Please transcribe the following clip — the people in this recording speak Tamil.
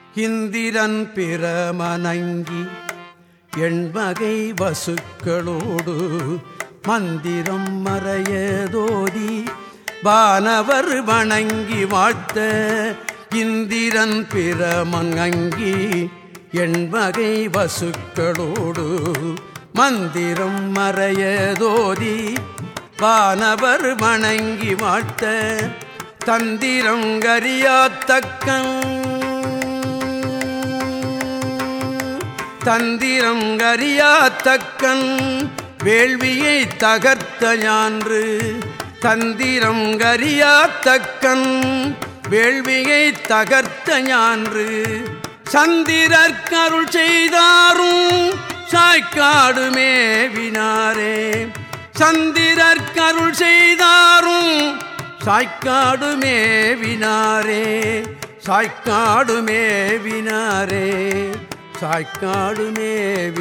இந்திரன் பிரமணங்கி எண்வகை வசுக்களோடு மந்திரம் மறையதோதி வானவர் வணங்கி வாழ்த்த இந்திரன் பிரமங்கி எண்வகை வசுக்களோடு மந்திரம் மறையதோதி வானவர் வணங்கி வாழ்த்த தந்திரம் கரியாத்தக்கன் தந்திரம் கரியாத்தக்கன் வேள்வியை தகர்த்த ஞான்று தந்திரம் கரியாத்தக்கன் வேள்வியை தகர்த்த ஞான்று சந்திரற்கருள் செய்தாரும் சாய்க்காடு மேவினாரே சந்திரற்கருள் செய்தாரும் சாய்க்காடு மேவினாரே சாய்க்காடு மேவினாரே சாய்க்காடு மேவினாரே